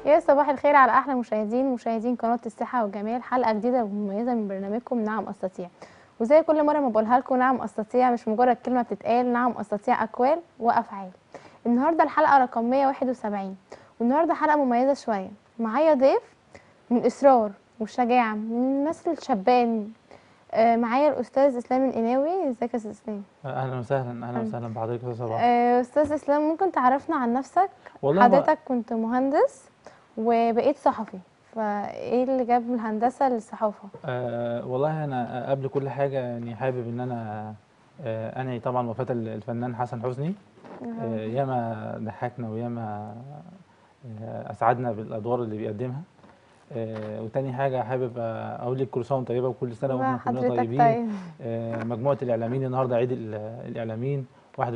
يا صباح الخير على احلى مشاهدين مشاهدين قناه الصحه والجمال حلقه جديده ومميزه من برنامجكم نعم استطيع وزي كل مره ما بقولها لكم نعم استطيع مش مجرد كلمه بتتقال نعم استطيع اقوال وافعال النهارده الحلقه رقم 171 والنهارده حلقه مميزه شويه معايا ضيف من اصرار وشجاعه من نسل الشبان آه، معايا الاستاذ اسلام القناوي ازيك يا استاذ اسلام اهلا وسهلا اهلا أهلا. وسهلا بحضرتك يا صباح آه، استاذ اسلام ممكن تعرفنا عن نفسك والله هو- حضرتك كنت مهندس وبقيت صحفي فايه اللي جاب من الهندسه للصحافه آه والله انا قبل كل حاجه يعني حابب ان انا آه انعي طبعا وفاه ال- الفنان حسن حسني آه ياما ضحكنا وياما آه اسعدنا بالادوار اللي بيقدمها آه وتاني حاجه حابب آه، اقول لك كل سنه وانت طيبه وكل سنه واحنا كلنا حضرتك طيبين طيب آه مجموعه الاعلاميين النهارده عيد ال- الاعلاميين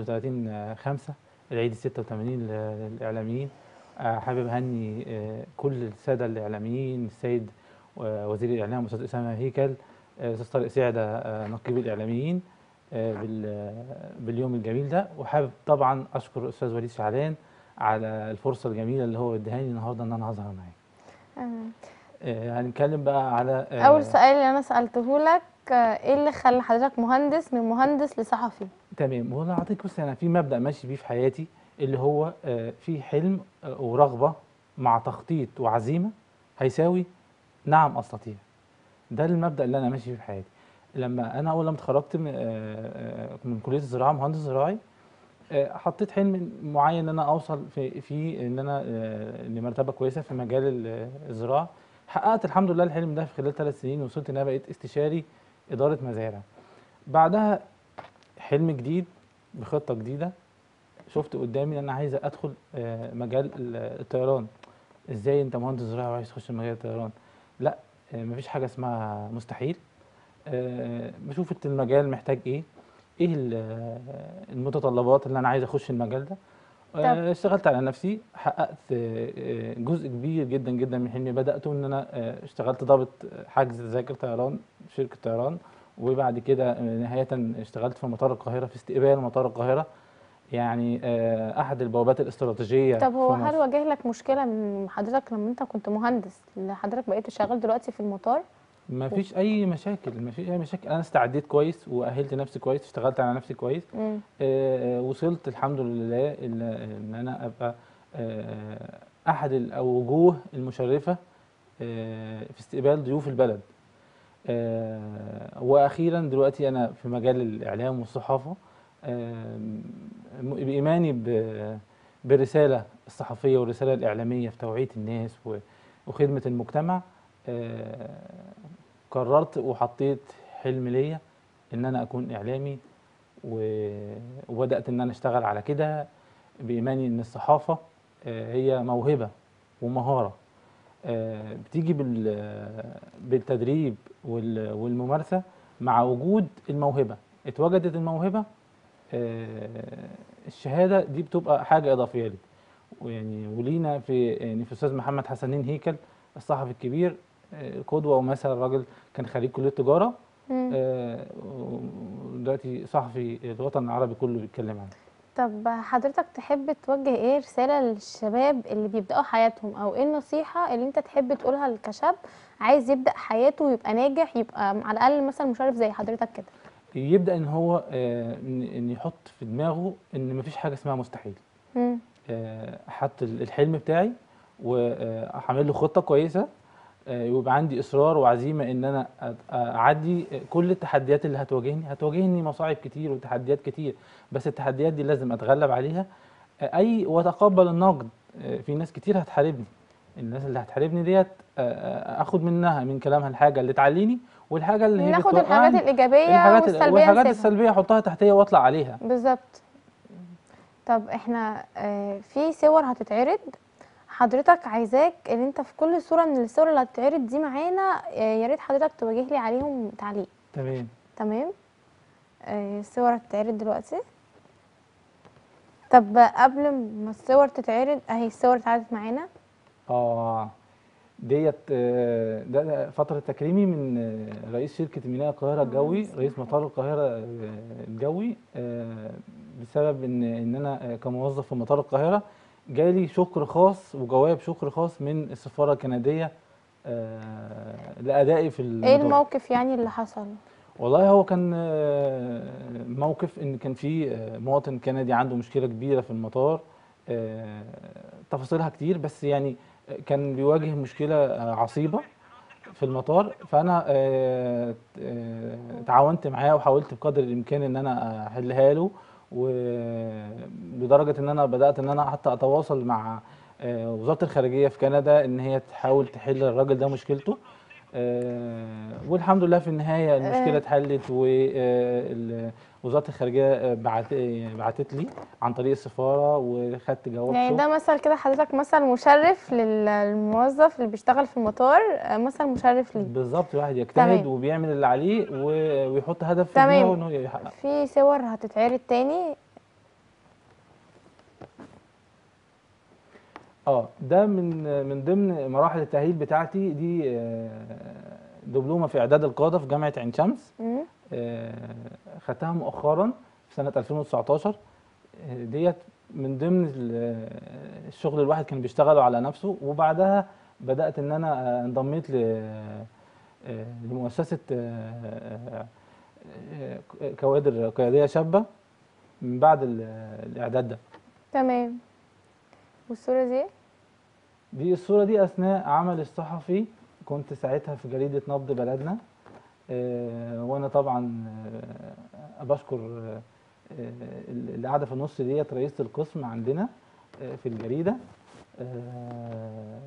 31 5 العيد ال 86 لل- للاعلاميين آه، حابب اهني آه، كل الساده الاعلاميين السيد آه، وزير الاعلام استاذ اسامه هيكل آه، استاذ طارق سعده آه، نقيب الاعلاميين آه، بال- آه، باليوم الجميل ده وحابب طبعا اشكر الاستاذ وليد شعلان على الفرصه الجميله اللي هو ادهاني النهارده ان انا هظهر معاه آه. آه، هنتكلم بقى على آه، اول سؤال اللي انا سالته لك آه، ايه اللي خلى حضرتك مهندس من مهندس لصحفي تمام والله اعطيك بص انا في مبدا ماشي بيه في حياتي اللي هو آه، في حلم آه، ورغبه مع تخطيط وعزيمه هيساوي نعم استطيع ده المبدا اللي انا ماشي بيه في حياتي لما انا اول لما اتخرجت من, آه، آه، من كليه الزراعه مهندس زراعي آه، حطيت حلم معين ان انا اوصل في في ان انا آه، لمرتبه كويسه في مجال ال- الزراعه حققت الحمد لله الحلم ده في خلال ثلاث سنين وصلت ان انا بقيت استشاري اداره مزارع بعدها حلم جديد بخطه جديده شفت قدامي ان انا عايز ادخل آه، مجال ال- الطيران ازاي انت مهندس زراعي وعايز تخش مجال الطيران لا آه، مفيش حاجه اسمها مستحيل آه، بشوف إنت المجال محتاج ايه ايه ال- آه، المتطلبات اللي انا عايز اخش المجال ده آه، اشتغلت على نفسي حققت آه، آه، جزء كبير جدا جدا من حلمي بداته ان انا آه، اشتغلت ضابط حجز تذاكر طيران في شركه طيران وبعد كده آه، نهايه اشتغلت في مطار القاهره في استقبال مطار القاهره يعني آه، احد البوابات الاستراتيجيه طب هو في هل مصر. واجه لك مشكله من حضرتك لما انت كنت مهندس لحضرتك بقيت شغال دلوقتي في المطار ما فيش اي مشاكل ما فيش اي مشاكل انا استعديت كويس واهلت نفسي كويس اشتغلت على نفسي كويس مم. آه، وصلت الحمد لله ان إن انا ابقى آه، احد الوجوه المشرفه آه، في استقبال ضيوف البلد آه، واخيرا دلوقتي انا في مجال الاعلام والصحافه آه، م- بايماني ب- بالرساله الصحفيه والرساله الاعلاميه في توعيه الناس و- وخدمه المجتمع آه، قررت وحطيت حلم ليا ان انا اكون اعلامي و- وبدات ان انا اشتغل على كده بايماني ان الصحافه آه، هي موهبه ومهاره آه، بتيجي بال- بالتدريب وال- والممارسه مع وجود الموهبه اتوجدت الموهبه آه، الشهاده دي بتبقى حاجه اضافيه لي ويعني ولينا في يعني في الاستاذ محمد حسنين هيكل الصحفي الكبير آه، قدوه ومثل الراجل كان خريج كليه تجاره مم. آه، ودلوقتي صحفي الوطن العربي كله بيتكلم عنه طب حضرتك تحب توجه ايه رسالة للشباب اللي بيبدأوا حياتهم او ايه النصيحة اللي انت تحب تقولها كشاب عايز يبدأ حياته ويبقى ناجح يبقى على الاقل مثلا مشرف زي حضرتك كده يبدا ان هو آه، ان إن يحط في دماغه ان مفيش حاجه اسمها مستحيل مم. آه، احط ال- الحلم بتاعي واعمل له خطه كويسه آه، ويبقى عندي اصرار وعزيمه ان انا أ- اعدي كل التحديات اللي هتواجهني هتواجهني مصاعب كتير وتحديات كتير بس التحديات دي لازم اتغلب عليها آه، اي واتقبل النقد آه، في ناس كتير هتحاربني الناس اللي هتحاربني ديت آه، آه، اخد منها من كلامها الحاجه اللي تعليني والحاجه اللي هي ناخد الحاجات بتوقعني الإيجابية الحاجات والسلبية والحاجات نسيبها السلبيه احطها تحتيه واطلع عليها بالظبط طب احنا آه، في صور هتتعرض حضرتك عايزاك ان انت في كل صورة من الصور اللي هتتعرض دي معانا آه، يا ريت حضرتك توجه لي عليهم تعليق تمام تمام آه، الصور هتتعرض دلوقتي طب قبل ما الصور تتعرض اهي الصور اتعرضت معانا اه ديت آه، ده ده فترة تكريمي من آه، رئيس شركة ميناء القاهرة الجوي رئيس مطار القاهرة آه، الجوي آه، بسبب ان ان انا آه، كموظف في مطار القاهرة جالي شكر خاص وجواب شكر خاص من السفاره الكنديه آه، لادائي في ايه المطار الموقف يعني اللي حصل والله هو كان آه، موقف ان كان في آه، مواطن كندي عنده مشكله كبيره في المطار آه، تفاصيلها كتير بس يعني كان بيواجه مشكله آه، عصيبه في المطار فانا آه، آه، تعاونت معاه وحاولت بقدر الامكان ان انا احلها له ولدرجه ان انا بدات ان انا حتى اتواصل مع آه، وزاره الخارجيه في كندا ان هي تحاول تحل الراجل ده مشكلته آه، والحمد لله في النهايه المشكله آه. اتحلت ووزاره الخارجيه آه، بعت آه، بعتت لي عن طريق السفاره وخدت جواب يعني شكر. ده مثل كده حضرتك مثل مشرف لل- للموظف اللي بيشتغل في المطار آه، مثل مشرف ليه بالظبط الواحد يجتهد تمام. وبيعمل اللي عليه و- ويحط هدف في تمام. دماغه انه يحقق في صور هتتعرض تاني اه ده من من ضمن مراحل التأهيل بتاعتي دي آه، دبلومة في إعداد القادة في جامعة عين شمس مم. آه، خدتها مؤخرا في سنة 2019 آه، ديت من ضمن ال- الشغل اللي الواحد كان بيشتغله على نفسه وبعدها بدأت إن أنا آه، انضميت ل آه، لمؤسسة آه، آه، كوادر قيادية شابة من بعد ال- الإعداد ده تمام والصورة دي دي الصورة دي أثناء عمل الصحفي كنت ساعتها في جريدة نبض بلدنا آه، وأنا طبعا آه، بشكر آه، آه، اللي قاعدة في النص ديت رئيسة القسم عندنا آه، في الجريدة آه،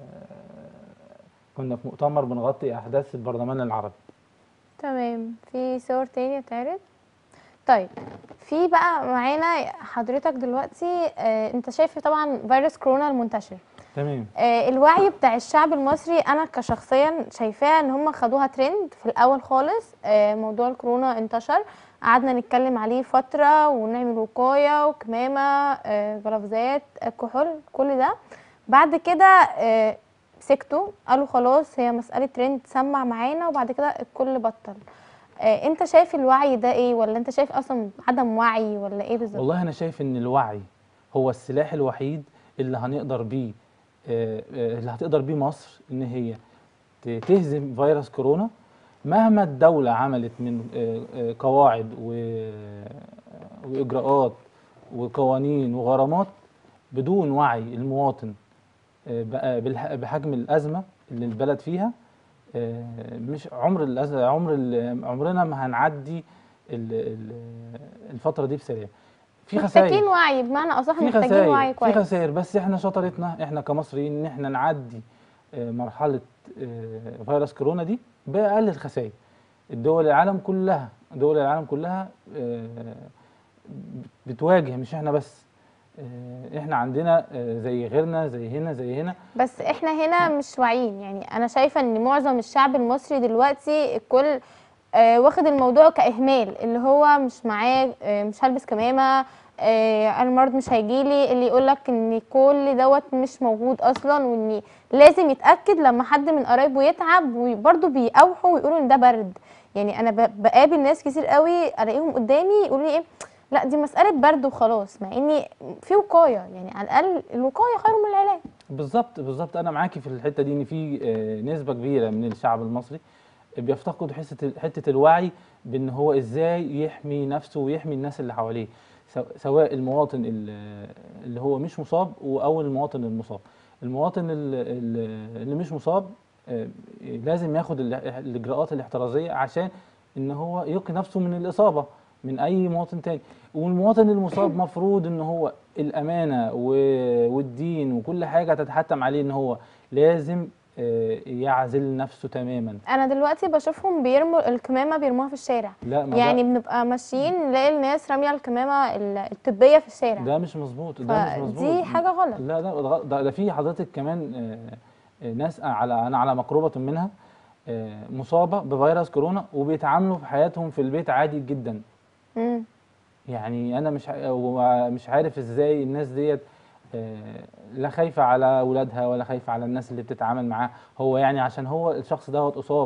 كنا في مؤتمر بنغطي أحداث البرلمان العربي تمام في صور تاني هتعرض طيب في بقى معانا حضرتك دلوقتي آه انت شايف طبعا فيروس كورونا المنتشر تمام آه الوعي بتاع الشعب المصري انا كشخصيا شايفاه ان هم خدوها ترند في الاول خالص آه موضوع الكورونا انتشر قعدنا نتكلم عليه فترة ونعمل وقاية وكمامة آه جرافزات آه كحول كل ده بعد كده آه سكتوا قالوا خلاص هي مسألة ترند سمع معانا وبعد كده الكل بطل آه انت شايف الوعي ده ايه ولا انت شايف اصلا عدم وعي ولا ايه بالظبط والله أنا شايف إن الوعي هو السلاح الوحيد اللي هنقدر بيه آه، آه، اللي هتقدر بيه مصر إن هي ت- تهزم فيروس كورونا مهما الدولة عملت من آه، آه، قواعد و- وإجراءات وقوانين وغرامات بدون وعي المواطن آه، بقى بالح- بحجم الأزمة اللي البلد فيها آه، مش عمر الأزمة عمر ال- عمرنا ما هنعدي ال- ال- الفترة دي بسلام في محتاجين خسائر وعي بمعنى اصح في محتاجين خسائر وعي في كويس خسائر بس احنا شطارتنا احنا كمصريين ان احنا نعدي آه، مرحله آه، فيروس كورونا دي باقل الخسائر الدول العالم كلها دول العالم كلها آه، بتواجه مش احنا بس آه، احنا عندنا آه، زي غيرنا زي هنا زي هنا بس احنا هنا مش واعيين يعني انا شايفه ان معظم الشعب المصري دلوقتي الكل آه واخد الموضوع كاهمال اللي هو مش معاه آه مش هلبس كمامه آه انا المرض مش هيجيلي اللي يقولك ان كل دوت مش موجود اصلا وان لازم يتاكد لما حد من قرايبه يتعب وبرده بيقاوحوا ويقولوا ان ده برد يعني انا ب- بقابل ناس كتير قوي الاقيهم قدامي يقولوا لي ايه لا دي مساله برد وخلاص مع اني في وقايه يعني على الاقل الوقايه خير من العلاج بالظبط بالظبط انا معاكي في الحته دي ان في آه، نسبه كبيره من الشعب المصري بيفتقد حته حته الوعي بان هو ازاي يحمي نفسه ويحمي الناس اللي حواليه سو- سواء المواطن ال- اللي هو مش مصاب او المواطن المصاب المواطن ال- ال- اللي مش مصاب آه، لازم ياخد ال- الاجراءات الاحترازيه عشان ان هو يقي نفسه من الاصابه من اي مواطن تاني والمواطن المصاب مفروض ان هو الامانه و- والدين وكل حاجه تتحتم عليه ان هو لازم آه، يعزل نفسه تماما انا دلوقتي بشوفهم بيرموا الكمامه بيرموها في الشارع لا ما يعني ده, بنبقى ماشيين نلاقي الناس راميه الكمامه ال- الطبيه في الشارع ده مش مظبوط ده مش مظبوط فدي حاجه غلط لا ده ده, ده, ده في حضرتك كمان آه، آه، ناس على انا على مقربه منها آه، مصابه بفيروس كورونا وبيتعاملوا في حياتهم في البيت عادي جدا مم. يعني انا مش ع- ومش عارف ازاي الناس ديت آه، لا خايفه على اولادها ولا خايفه على الناس اللي بتتعامل معاه هو يعني عشان هو الشخص دوت اصاب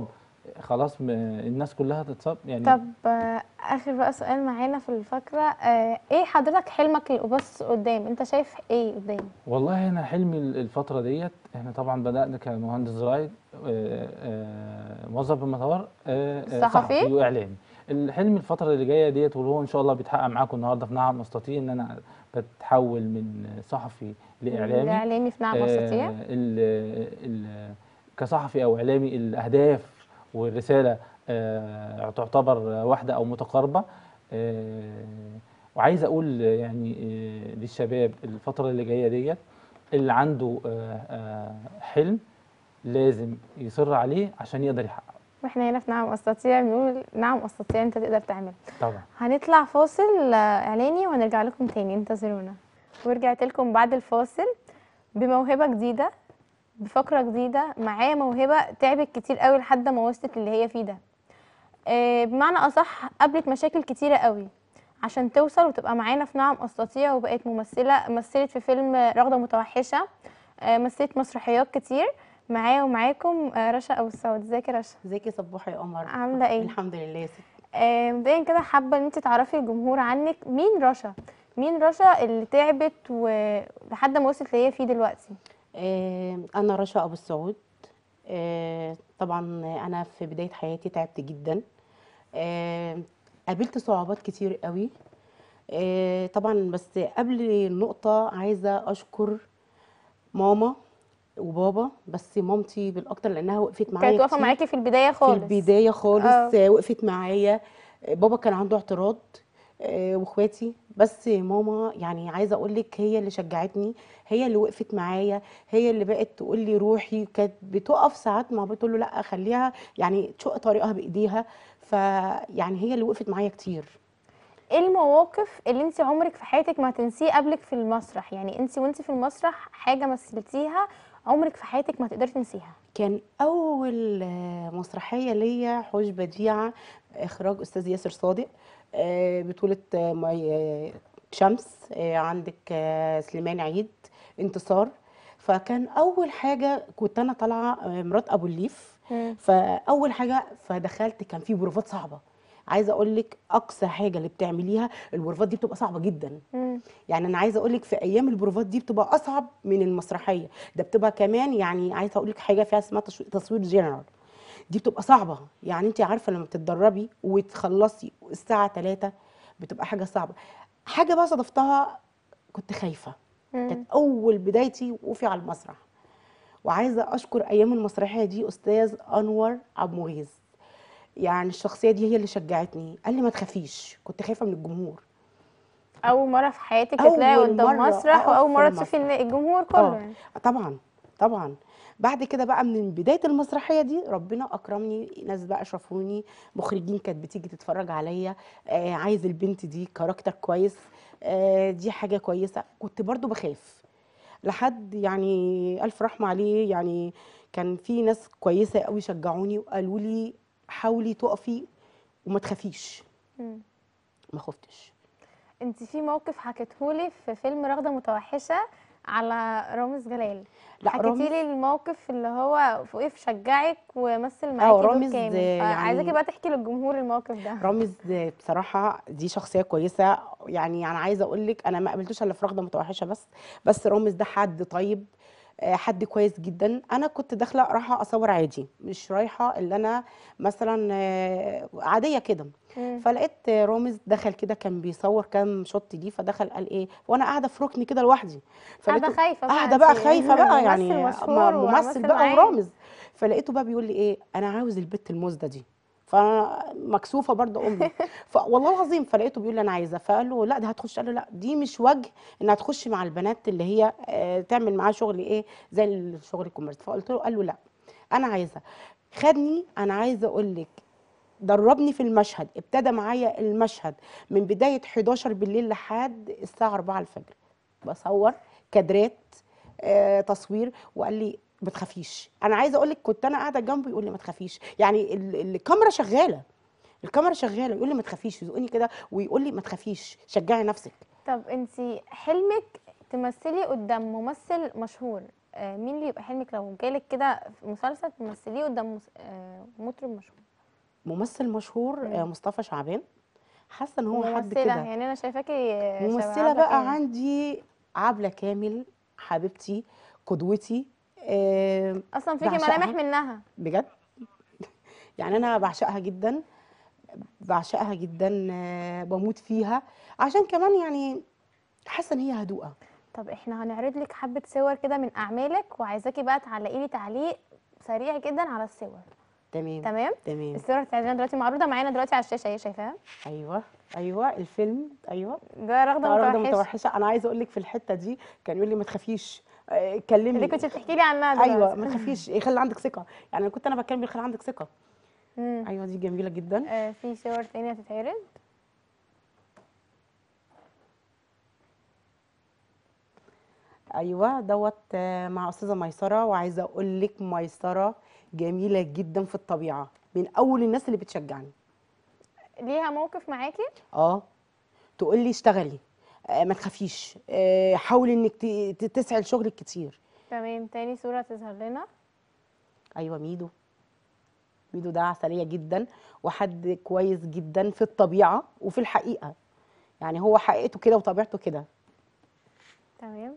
خلاص م- الناس كلها تتصاب يعني طب آه، اخر بقى سؤال معانا في الفقره آه، ايه حضرتك حلمك اللي بص قدام انت شايف ايه قدام والله انا حلمي الفتره ديت احنا طبعا بدانا كمهندس زراعي آه، آه، موظف بالمطار آه، آه، صحفي؟ واعلامي الحلم الفتره اللي جايه ديت وهو ان شاء الله بيتحقق معاكم النهارده في نعم استطيع ان انا بتحول من صحفي لاعلامي الاعلامي في نعم استطيع آه، ال- ال- كصحفي او اعلامي الاهداف والرساله آه، تعتبر واحده او متقاربه آه، وعايز اقول يعني آه، للشباب الفتره اللي جايه ديت اللي عنده آه، آه، حلم لازم يصر عليه عشان يقدر يحققه واحنا هنا في نعم استطيع بنقول نعم استطيع انت تقدر تعمل طبعا هنطلع فاصل آه، اعلاني وهنرجع لكم تاني انتظرونا ورجعت لكم بعد الفاصل بموهبه جديده بفقره جديده معايا موهبه تعبت كتير قوي لحد ما وصلت اللي هي فيه ده آه، بمعنى اصح قابلت مشاكل كتيره قوي عشان توصل وتبقى معانا في نعم استطيع وبقت ممثله مثلت في فيلم رغده متوحشه آه، مثلت مسرحيات كتير معايا ومعاكم آه، رشا ابو السعود ازيك يا رشا ازيك يا صباح يا قمر عامله ايه الحمد لله يا ستي آه، مبدئيا كده حابه ان انت تعرفي الجمهور عنك مين رشا مين رشا اللي تعبت ولحد ما وصلت اللي هي فيه دلوقتي آه انا رشا ابو السعود آه طبعا انا في بدايه حياتي تعبت جدا آه قابلت صعوبات كتير قوي آه طبعا بس قبل النقطه عايزه اشكر ماما وبابا بس مامتي بالاكتر لانها وقفت معايا كانت واقفه كتير. معاكي في البدايه في خالص البدايه خالص آه. آه. وقفت معايا آه، بابا كان عنده اعتراض آه، واخواتي بس ماما يعني عايزه اقول لك هي اللي شجعتني هي اللي وقفت معايا هي اللي بقت تقول لي روحي كانت بتقف ساعات مع بتقول له لا خليها يعني تشق طريقها بايديها فيعني هي اللي وقفت معايا كتير ايه المواقف اللي انت عمرك في حياتك ما هتنسيه قبلك في المسرح يعني انت وانت في المسرح حاجه مثلتيها عمرك في حياتك ما تقدري تنسيها كان اول آه، مسرحيه ليا حوش بديعه اخراج استاذ ياسر صادق آه، بطوله آه، مي- آه، شمس آه، عندك آه، سليمان عيد انتصار فكان اول حاجه كنت انا طالعه آه، مرات ابو الليف فاول حاجه فدخلت كان في بروفات صعبه عايزه اقول لك اقصى حاجه اللي بتعمليها البروفات دي بتبقى صعبه جدا مم. يعني انا عايزه اقول لك في ايام البروفات دي بتبقى اصعب من المسرحيه ده بتبقى كمان يعني عايزه اقول لك حاجه فيها اسمها تشو- تصوير جنرال دي بتبقى صعبه يعني انت عارفه لما تتدربي وتخلصي الساعه 3 بتبقى حاجه صعبه حاجه بقى صادفتها كنت خايفه مم. كانت اول بدايتي وقوفي على المسرح وعايزه اشكر ايام المسرحيه دي استاذ انور عبد المغيث يعني الشخصيه دي هي اللي شجعتني قال لي ما تخافيش كنت خايفه من الجمهور اول مره في حياتك أول تطلعي قدام مرة مسرح أقف واول في مره المسرح. تشوفي إن الجمهور كله آه. يعني طبعا طبعا بعد كده بقى من بدايه المسرحيه دي ربنا اكرمني ناس بقى شافوني مخرجين كانت بتيجي تتفرج عليا آه عايز البنت دي كاركتر كويس آه دي حاجه كويسه كنت برضو بخاف لحد يعني الف رحمه عليه يعني كان في ناس كويسه قوي شجعوني وقالوا لي حاولي تقفي وما تخافيش مم. ما خفتش انت في موقف حكيتهولي في فيلم رغده متوحشه على رامز جلال لا حكيتي رامز لي الموقف اللي هو وقف شجعك ومثل اه معاكي دور رامز كامل يعني- عايزاكي بقى تحكي للجمهور الموقف ده رامز بصراحة دي شخصية كويسة يعني أنا عايزة أقول لك أنا ما قابلتوش إلا في رغدة متوحشة بس بس رامز ده حد طيب آه، حد كويس جدا أنا كنت داخلة رايحة أصور عادي مش رايحة اللي أنا مثلا آه، عادية كده مم. فلقيت آه، رامز دخل كده كان بيصور كام شوت دي فدخل قال إيه وأنا قاعدة في ركن كده لوحدي قاعده فلقيته- خايفه بقى قاعده بقى انتي خايفه بقى ممثل يعني مشهور م- وممثل ممثل بقى معاه. ورامز فلقيته بقى بيقول لي ايه انا عاوز البت المزده دي فانا مكسوفه برضه امي فوالله العظيم فلقيته بيقول لي انا عايزه فقال له لا ده هتخش قال له لا دي مش وجه انها تخش مع البنات اللي هي آه، تعمل معاها شغل ايه زي الشغل الكوميرس فقلت له قال له لا انا عايزه خدني انا عايزه اقول لك دربني في المشهد ابتدى معايا المشهد من بدايه 11 بالليل لحد الساعه 4 الفجر بصور كادرات آه، تصوير وقال لي ما تخافيش انا عايزه اقول لك كنت انا قاعده جنبه يقول لي ما تخافيش يعني ال- الكاميرا شغاله الكاميرا شغاله يقول لي ما تخافيش يزقني كده ويقول لي ما تخافيش شجعي نفسك طب انت حلمك تمثلي قدام ممثل مشهور آه، مين اللي يبقى حلمك لو جالك كده في مسلسل تمثليه قدام مس- آه، مطرب مشهور ممثل مشهور آه، مم. مصطفى شعبان حاسه ان هو حد ممثله كده يعني انا شايفاكي آه، شبه ممثله عبلة بقى كامل. عندي عبله كامل حبيبتي قدوتي آه، اصلا فيكي بعشقها. ملامح منها بجد يعني انا بعشقها جدا بعشقها جدا آه، بموت فيها عشان كمان يعني حاسه ان هي هدوءه طب احنا هنعرض لك حبه صور كده من اعمالك وعايزاكي بقى تعلقي لي تعليق سريع جدا على الصور تمام تمام تمام الصور بتاعتنا دلوقتي معروضه معانا دلوقتي على الشاشه اهي شايفاها ايوه ايوه الفيلم ايوه ده رغده رغده متوحشه متوحشه انا عايزه اقول لك في الحته دي كان يقول لي ما تخافيش آه، كلمي اللي كنت بتحكي لي عنها دلوقتي ايوه ما تخافيش إيه، خلي عندك ثقه يعني أنا كنت انا بتكلم خلي عندك ثقه مم. ايوه دي جميله جدا آه في صور تانية هتتعرض ايوه دوت آه، مع استاذه ميسره وعايزه اقول لك ميسره جميله جدا في الطبيعه من اول الناس اللي بتشجعني ليها موقف معاكي اه تقول لي اشتغلي آه، ما تخافيش آه، حاولي انك ت- ت- تسعي لشغلك كتير تمام تاني صورة تظهر لنا ايوه ميدو ميدو ده عسليه جدا وحد كويس جدا في الطبيعه وفي الحقيقه يعني هو حقيقته كده وطبيعته كده تمام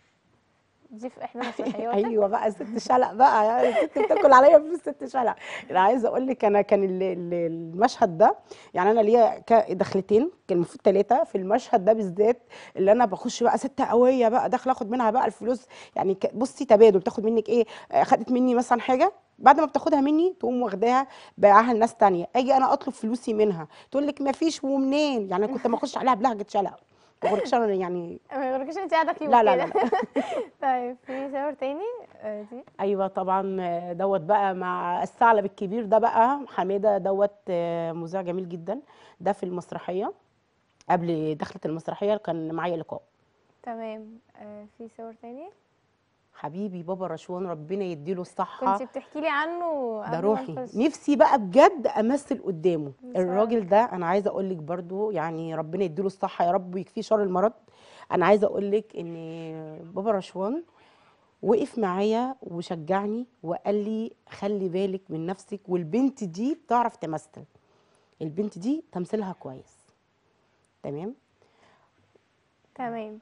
دي في احدى مسرحياتك ايوه بقى ست شلق بقى يعني الست بتاكل عليا في ست شلق انا عايزه اقول لك انا كان ال- ال- المشهد ده يعني انا ليا ك- دخلتين كان المفروض ثلاثه في المشهد ده بالذات اللي انا بخش بقى ست قويه بقى داخله اخد منها بقى الفلوس يعني ك- بصي تبادل بتاخد منك ايه آه، خدت مني مثلا حاجه بعد ما بتاخدها مني تقوم واخداها بايعاها لناس تانية اجي انا اطلب فلوسي منها تقول لك ما فيش ومنين يعني أنا كنت ما اخش عليها بلهجه شلق ما بقولكش أنا يعني ما يغركيش انت قاعده كيوت لا لا لا, كده. لا. طيب في صور تاني آه دي ايوه طبعا آه، دوت بقى مع الثعلب الكبير ده بقى حماده دوت آه، مذيع جميل جدا ده في المسرحيه قبل دخلة المسرحيه كان معايا لقاء تمام آه في صور تاني حبيبي بابا رشوان ربنا يديله الصحه كنت بتحكي لي عنه ده قبل ما روحي نخش. نفسي بقى بجد امثل قدامه إن شاء الراجل ده انا عايزه اقول لك برضو يعني ربنا يديله الصحه يا رب ويكفيه شر المرض انا عايزه اقول لك ان بابا رشوان وقف معايا وشجعني وقال لي خلي بالك من نفسك والبنت دي بتعرف تمثل البنت دي تمثيلها كويس تمام تمام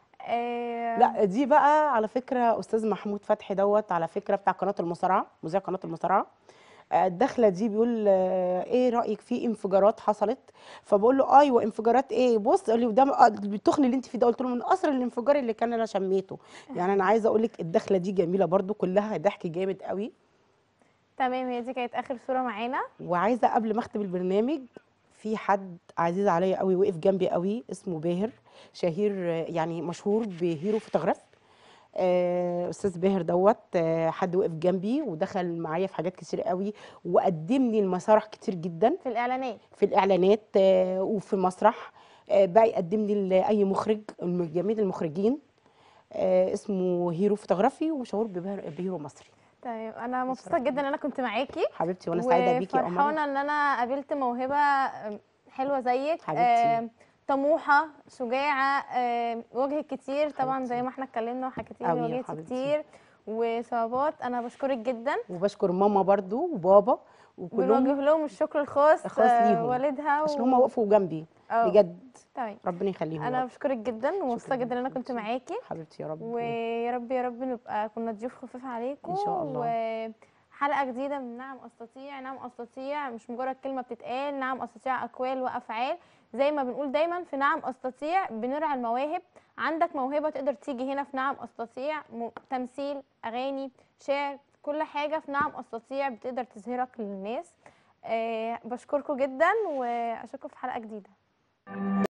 آه لا دي بقى على فكره استاذ محمود فتحي دوت على فكره بتاع قناه المصارعه مذيع قناه المصارعه آه، الدخله دي بيقول آه، ايه رايك في انفجارات حصلت فبقول له ايوه انفجارات ايه بص قال لي وده آه، التخن اللي انت فيه ده قلت له من اثر الانفجار اللي كان انا شميته يعني انا عايزه اقول لك الدخله دي جميله برضو كلها ضحك جامد قوي تمام هي دي كانت اخر صورة معانا وعايزه قبل ما اختم البرنامج في حد عزيز عليا قوي وقف جنبي قوي اسمه باهر شهير آه، يعني مشهور بهيرو فوتوغراف آه، استاذ باهر دوت آه، حد وقف جنبي ودخل معايا في حاجات كتير قوي وقدم لي المسارح كتير جدا في الاعلانات في الاعلانات آه، وفي المسرح آه، بقى يقدم لي لاي مخرج الم- جميع المخرجين آه، اسمه هيرو فوتوغرافي وشهور ببهر- بهيرو مصري تمام انا مبسوطة جدا ان انا كنت معاكي حبيبتي وانا سعيده بيكي يا قمر وفرحانة ان انا قابلت موهبة آم، حلوة زيك حبيبتي. آم، طموحة شجاعة آم، واجهت كتير طبعا زي حبيبتي. ما احنا اتكلمنا وحكيتي لي أوي يا واجهتي حبيبتي. كتير وصعوبات انا بشكرك جدا وبشكر ماما برضو وبابا وكلهم بنوجه لهم الشكر الخاص خاص آه، ليهم. والدها عشان هم وقفوا جنبي أه، بجد تمام ربنا يخليهم يا انا رب. بشكرك جدا ومبسوطة شكراً جدا ان انا كنت حبيبتي. معاكي حبيبتي يا رب ويا رب يا رب نبقى كنا ضيوف خفيف عليكم إن شاء الله. وحلقة جديدة من نعم أستطيع نعم أستطيع مش مجرد كلمة بتتقال نعم أستطيع أقوال وأفعال زي ما بنقول دايما في نعم أستطيع بنرعى المواهب عندك موهبة تقدر تيجي هنا في نعم أستطيع م- تمثيل أغاني شعر كل حاجة في نعم أستطيع بتقدر تظهرك للناس آه بشكركم جدا وأشوفكم في حلقة جديدة